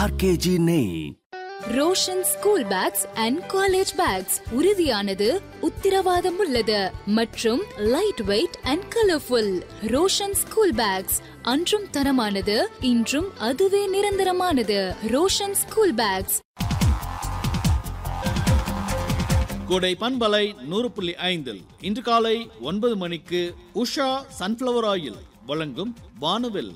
RKG நெய் Roshan school bags and college bags உறுதியானது உத்திரவாதம் உள்ளது மற்றும் light weight and colourful Roshan school bags அன்றும் தரமானது இன்றும் அதுவே நிரந்தரமானது ரோஷன் ஸ்கூல் பேக்ஸ் கோடை பண்பலை நூறு புள்ளி ஐந்தில் இன்று காலை ஒன்பது மணிக்கு உஷா சன்ஃப்ளவர் ஆயில் வழங்கும் வானவில்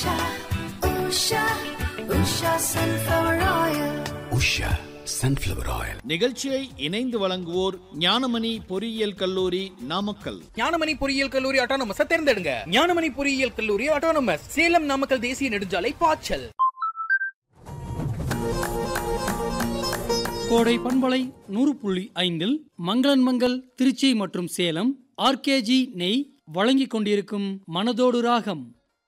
உஷா சன்ஃப்ளவர் ஆயில் நிகழ்ச்சியை இணைந்து வழங்குவோர் ஞானமணி பொறியியல் கல்லூரி நாமக்கல் ஞானமணி பொறியியல் கல்லூரி ஆட்டோனமஸ் தேர்ந்தெடுங்க ஞானமணி பொறியியல் கல்லூரி ஆட்டோனமஸ் சேலம் நாமக்கல் தேசிய நெடுஞ்சாலை பாய்ச்சல் கோடை பண்பலை நூறு புள்ளி ஐந்தில் மங்களன் மங்கள் திருச்சி மற்றும் சேலம் ஆர்கேஜி நெய் வழங்கிக் கொண்டிருக்கும் மனதோடு ராகம்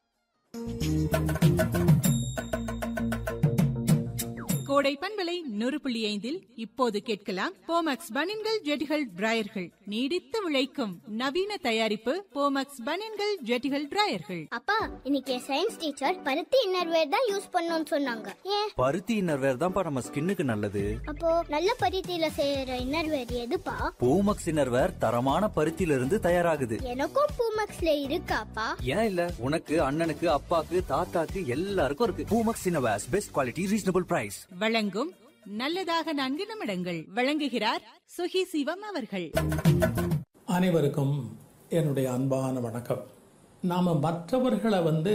கோடை பண்பலை நூறு புள்ளி ஐந்தில் இப்போது கேட்கலாம் போமக்ஸ் பனின்கள் ஜெட்டிகள் டிராயர்கள் நீடித்து உழைக்கும் நவீன தயாரிப்பு போமக்ஸ் பனின்கள் ஜெட்டிகள் டிராயர்கள் அப்பா இன்னைக்கு சயின்ஸ் டீச்சர் பருத்தி இன்னர்வேர் தான் யூஸ் பண்ணணும்னு சொன்னாங்க ஏன் பருத்தி இன்னர்வேர் தான்ப்பா நம்ம ஸ்கின்னுக்கு நல்லது அப்போ நல்ல பருத்தியில செய்யற இன்னர்வேர் எதுப்பா பூமக்ஸ் இன்னர்வேர் தரமான பருத்தியில இருந்து தயாராகுது எனக்கும் பூமக்ஸ்ல இருக்காப்பா ஏன் இல்ல உனக்கு அண்ணனுக்கு அப்பாக்கு தாத்தாக்கு எல்லாருக்கும் இருக்கு Poomex innerwears best quality reasonable price வழங்கும் நல்லதாக நான்கு நிமிடங்கள் வழங்குகிறார் சுகி சிவம் அவர்கள் அனைவருக்கும் என்னுடைய அன்பான வணக்கம் நாம் மற்றவர்களை வந்து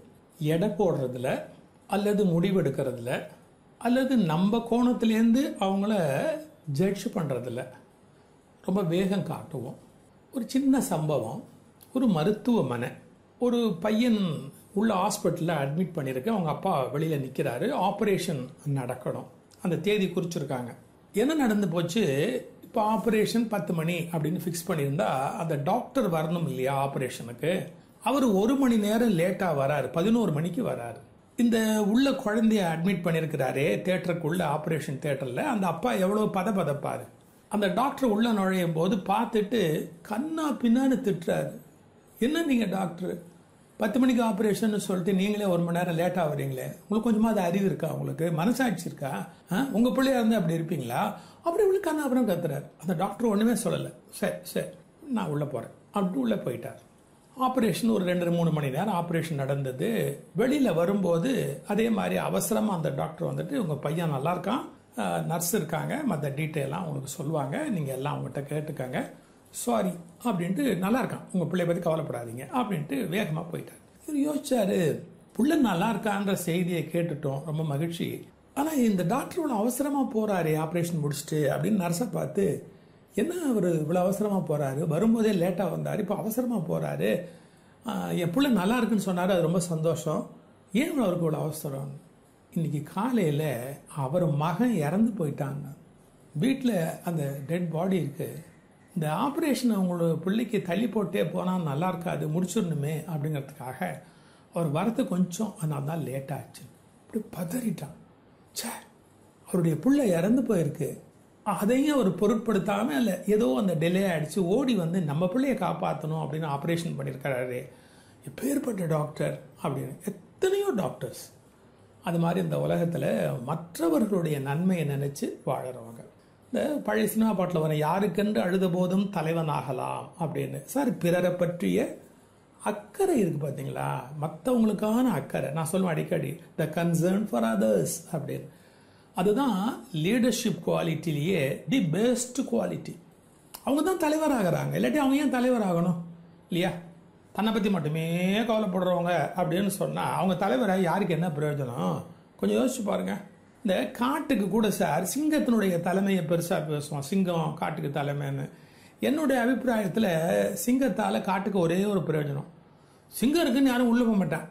எடை போடுறதுல அல்லது முடிவெடுக்கிறதுல அல்லது நம்ம கோணத்துலேருந்து அவங்கள ஜட்ஜ் பண்ணுறதில்ல ரொம்ப வேகம் காட்டுவோம் ஒரு சின்ன சம்பவம் ஒரு மருத்துவமனை ஒரு பையன் உள்ள ஹாஸ்பிட்டலில் அட்மிட் பண்ணியிருக்கு அவங்க அப்பா வெளியில் நிற்கிறாரு ஆப்ரேஷன் நடக்கணும் அந்த தேதி குறிச்சிருக்காங்க என்ன நடந்து போச்சு இப்போ ஆப்ரேஷன் பத்து மணி அப்படின்னு ஃபிக்ஸ் பண்ணியிருந்தா அந்த டாக்டர் வரணும் இல்லையா ஆப்ரேஷனுக்கு அவர் ஒரு மணி நேரம் லேட்டாக வராரு பதினோரு மணிக்கு வராரு இந்த உள்ள குழந்தைய அட்மிட் பண்ணியிருக்கிறாரே தேட்டருக்குள்ள ஆப்ரேஷன் தேட்டரில் அந்த அப்பா எவ்வளோ பதபதப்பாரு அந்த டாக்டர் உள்ள நுழையும் போது பார்த்துட்டு கண்ணா பின்னான்னு திட்டுறாரு என்ன நீங்கள் டாக்டர் பத்து மணிக்கு ஆப்ரேஷன் சொல்லிட்டு நீங்களே ஒரு மணி நேரம் லேட்டாக வரீங்களே உங்களுக்கு கொஞ்சமாக அது அறிவு இருக்கா உங்களுக்கு மனசாட்சி இருக்கா ஆ? உங்க பிள்ளையா இருந்தால் அப்படி இருப்பீங்களா அப்படி இப்படி கண்ணா அப்புறம் கத்துறாரு அந்த டாக்டர் ஒன்றுமே சொல்லலை சரி சரி நான் உள்ளே போகிறேன் அப்படி உள்ளே போயிட்டார் ஆப்ரேஷன் ஒரு ரெண்டு மூணு மணி நேரம் ஆப்ரேஷன் நடந்தது வெளியில் வரும்போது அதே மாதிரி அவசரமாக அந்த டாக்டர் வந்துட்டு உங்கள் பையன் நல்லா இருக்கான் நர்ஸ் இருக்காங்க மற்ற டீட்டெயிலாம் உங்களுக்கு சொல்லுவாங்க நீங்கள் எல்லாம் அவங்ககிட்ட கேட்டுக்கங்க சாரி அப்படின்ட்டு நல்லா இருக்கான் உங்கள் பிள்ளைய பற்றி கவலைப்படாதீங்க அப்படின்ட்டு வேகமாக போயிட்டார் இவர் யோசிச்சாரு புள்ள நல்லா இருக்கான்ற செய்தியை கேட்டுட்டோம் ரொம்ப மகிழ்ச்சி ஆனால் இந்த டாக்டர் இவ்வளோ அவசரமாக போகிறாரு ஆப்ரேஷன் முடிச்சுட்டு அப்படின்னு நர்ஸை பார்த்து என்ன அவர் இவ்வளோ அவசரமாக போகிறாரு வரும்போதே லேட்டாக வந்தார் இப்போ அவசரமாக போகிறாரு என் பிள்ளை நல்லா இருக்குன்னு சொன்னார் அது ரொம்ப சந்தோஷம் ஏன் அவருக்கு இவ்வளோ அவசரம் இன்னைக்கு காலையில் அவர் மகன் இறந்து போயிட்டாங்க வீட்டில் அந்த டெட் பாடி இருக்குது இந்த ஆப்ரேஷன் அவங்களோட பிள்ளைக்கு தள்ளி போட்டே போனால் நல்லா இருக்காது முடிச்சிடணுமே அப்படிங்கிறதுக்காக அவர் வரது கொஞ்சம் அதனால தான் லேட் ஆச்சு அப்படி பதறிட்டான் ச்சே அவருடைய பிள்ளை இறந்து போயிருக்கு அதையும் அவர் பொருட்படுத்தாமல் இல்லை ஏதோ அந்த டிலே ஆயிடுச்சு ஓடி வந்து நம்ம பிள்ளைய காப்பாற்றணும் அப்படின்னு ஆப்ரேஷன் பண்ணியிருக்கிறாரு எப்பேற்பட்ட டாக்டர் அப்படின்னு எத்தனையோ டாக்டர்ஸ் அது மாதிரி இந்த உலகத்தில் மற்றவர்களுடைய நன்மையை நினச்சி வாழறவங்க இந்த பழைய சினிமா பாட்டில் வர யாருக்கென்று அழுத போதும் தலைவன் ஆகலாம் அப்படின்னு சார் பிறரை பற்றிய அக்கறை இருக்கு பார்த்தீங்களா மற்றவங்களுக்கான அக்கறை நான் சொல்லுவேன் அடிக்கடி த கன்சர்ன் ஃபார் அதர்ஸ் அப்படின்னு அதுதான் லீடர்ஷிப் குவாலிட்டிலேயே தி பெஸ்ட் குவாலிட்டி அவங்க தான் தலைவராகிறாங்க இல்லாட்டி அவங்க ஏன் தலைவராகணும் இல்லையா தன்னை பற்றி மட்டுமே கவலைப்படுறவங்க அப்படின்னு சொன்னால் அவங்க தலைவராக யாருக்கு என்ன பிரயோஜனம் கொஞ்சம் யோசிச்சு பாருங்க இந்த காட்டுக்கு கூட சார் சிங்கத்தினுடைய தலைமையை பெருசாக பேசுவோம் சிங்கம் காட்டுக்கு தலைமைன்னு என்னுடைய அபிப்பிராயத்தில் சிங்கத்தால் காட்டுக்கு ஒரே ஒரு பிரயோஜனம் சிங்கம் இருக்குன்னு யாரும் உள்ள போக மாட்டான்